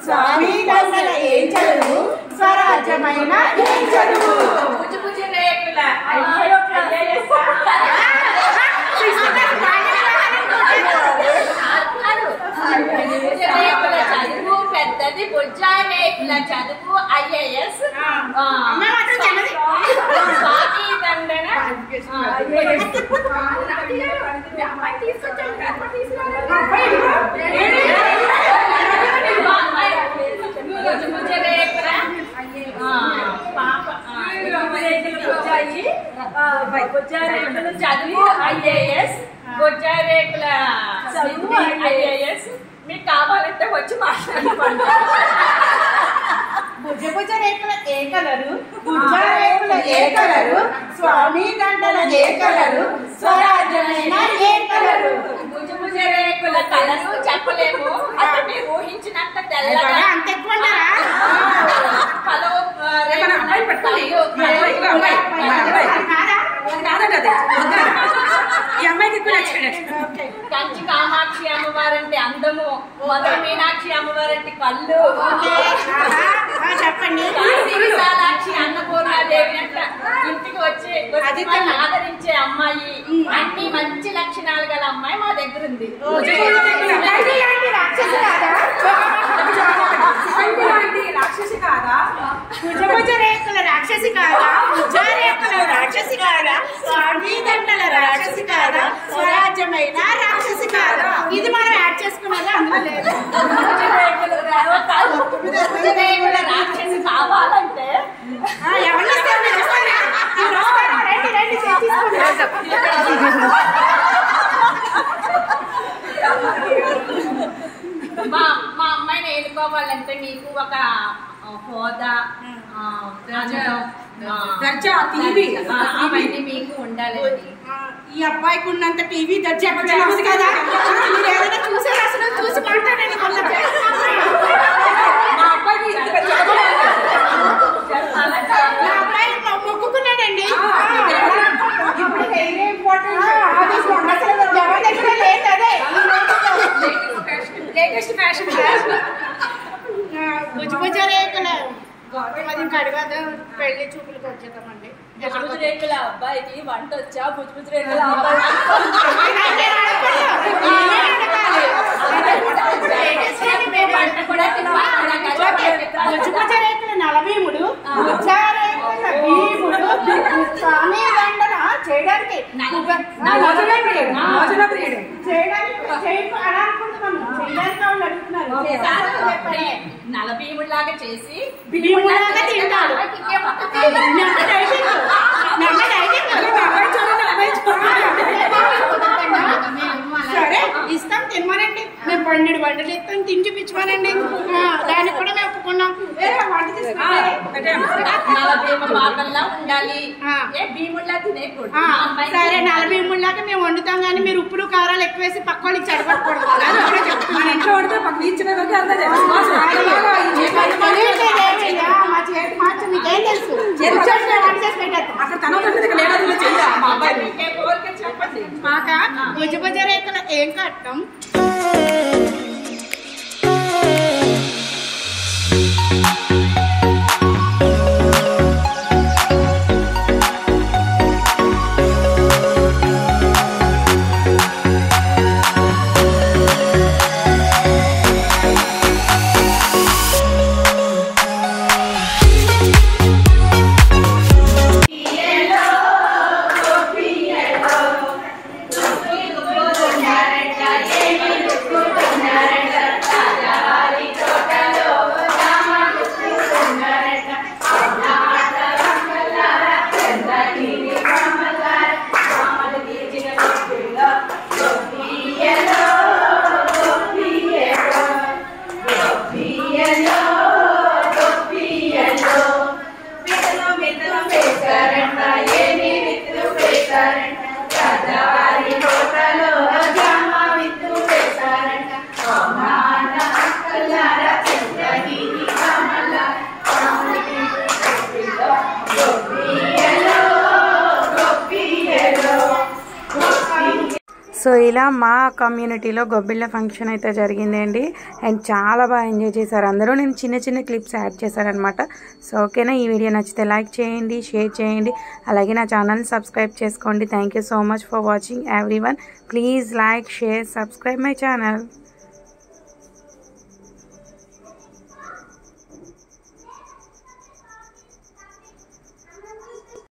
స్వామి గంగల ఏం చదువు స్వరాజ్యమైన ఏం చదువు బుజ్జి బుజ్జి రేకుల అయ్యో రేకుల చదువు పెద్దది బుజ్జా రేకుల చదువు ఐఏఎస్ అమ్మాయి మాత్రం చిన్నది. స్వాతి దండన బుజ్జి బుజ్జి రేకుల ఆ, పాప ఆ, బుజ్జారేకుల చదువు ఐఏఎస్ బుజ్జారేకుల చదువు ఐఏఎస్ మీకు కావాలంటే వచ్చి మాట్లాడుకోండి భుజ భుజ రేఖల ఏ కలరు భుజ రేఖల ఏ కలరు స్వామి గంటల ఏ కలరు స్వరాజ్యమైన ఏ కలరు భుజ భుజ రేకుల కలరు చెప్పలేము అంటే మీరు ఊహించినంత తెల్లగా అంత ఎక్కువ అంటారా? కలో మన అబ్బాయి పట్టుకోండి. మన అబ్బాయి, ఇదిగో అబ్బాయి, మన అబ్బాయి. కాదా? అది కాదండి అది. వద్దా? ఈ అమ్మాయికి ఎక్కువ నచ్చాడు కంచి కామాక్షి అమ్మవారంటే అందము మధుర మీనాక్షి అమ్మవారంటే కళ్ళు ఓకే. ఆహా. ఆ, చెప్పండి కాశీ విశాలాక్షి అన్నపూర్ణాదేవి అంట ఇంటికి వచ్చి అది వచ్చి వాళ్ళని ఆదరించే అమ్మాయి అన్ని మంచి లక్షణాలు గల అమ్మాయి మా దగ్గర ఉంది ఇలాంటి ఇలాంటి రాక్షసి కాదా రాక్షసి కాదా భుజ భుజ రేఖల రాక్షసి కాదా భుజ రేఖల రాక్షసి కాదా స్వామి దండల రాక్షసి కాదా స్వరాజ్యమైన రాక్షసి కాదా ఇది మనం యాడ్ చేసుకున్నది అందులో లేదు ఉదయముల రాక్షసి కావాలంటే ఆ, ఎవరిని ఇస్తారు మీరు వస్తారా? మీరు వస్తారా? రండి రండి చేసేసుకోండి. మా మా అమ్మాయిని ఏలుకోవాలంటే మీకు ఒక ఆ, హోదా ఆ, అందం, ఆ, దర్జా, టీవీ. ఆ, అవన్నీ మీకు ఉండాలండి ఆ, ఈ అబ్బాయికి ఉన్నంత టీవీ దర్జా ఉంది కదా మీరు ఏదైనా చూసారు అసలు చూసి మాట్లాడండి కొంత మా అబ్బాయికి ఇంత పెద్ద మా అబ్బాయి మొ- మొక్కుకున్నాడండి ఇప్పుడు హెయిర్ ఇంపార్టెంట్ అసలు ఎవరి దగ్గర లేదు అదే లేటెస్ట్ ఫ్యాషన్ భుజ భుజ రేఖల అది కడగద పెళ్లి చూపులకు వచ్చేద్దామండి బుజ్జు రేకుల అబ్బాయికి వంట వచ్చా బుజ్జు బుజ్జు రేకుల వంట కూడా భుజ భుజ రేఖల నలభీముడు భుజ రేఖల భీముడు స్వామి దండన చేయడానికి మోజన ప్రియుడు మోజన ప్రియుడు చేయడానికి చేయకు అని అనుకుంటున్నాను చేయడానికి వాళ్ళు అడుగుతున్నారు చేశారు చెప్పండి. నలభీముడిలాగా చేసి భీముడిలాగా తింటాడు నమ్మ డైటింగ్ నమ్మ డైటింగ్ అబ్బాయి చూడండి అబ్బాయి సరే ఇస్తాం తినమనండి మేము పన్నెండు వంటలు ఇస్తాం తిని చూపించమనండి ఆ, దానికి కూడా మేము ఒప్పుకున్నాం వేరే వంట తీసుకుంటే ఒకటే నలభీమ పాపల్లా ఉండాలి ఆ. ఏ భీముడిలా తినేకూడదు ఆ, మా అమ్మాయికి సరే నలభై మూడులాగా మేము వండుతాం కానీ మీరు ఉప్పులు కారాలు ఎక్కువ వేసి పక్క వాళ్ళకి చెడగొట్టకూడదు అది కూడా చెప్తున్నాను. మన ఇంట్లో వండితే పక్కన ఇచ్చిన వరకు అంతా చేస్తాం తెలియట్లేదు ఏమీ. ఆ, మా చేతి మార్చు మీకేం తెలుసు కూర్చోండి, నేను వంట చేసి పెట్టేస్తాను. అక్కడ తన దగ్గర లేదా చెయ్య మా అబ్బాయి మీకే కోరిక చెప్పండి మాక భుజ భుజ రేఖల ఏం కట్టం సో ఇలా మా కమ్యూనిటీలో గొబ్బిళ్ళ ఫంక్షన్ అయితే జరిగింది అండి అండ్ చాలా బాగా ఎంజాయ్ చేశారు అందరూ నేను చిన్న చిన్న క్లిప్స్ యాడ్ చేశారనమాట సో ఓకేనా ఈ వీడియో నచ్చితే లైక్ చేయండి షేర్ చేయండి అలాగే నా ఛానల్ని సబ్స్క్రైబ్ చేసుకోండి thank you so much for watching everyone please like share subscribe my channel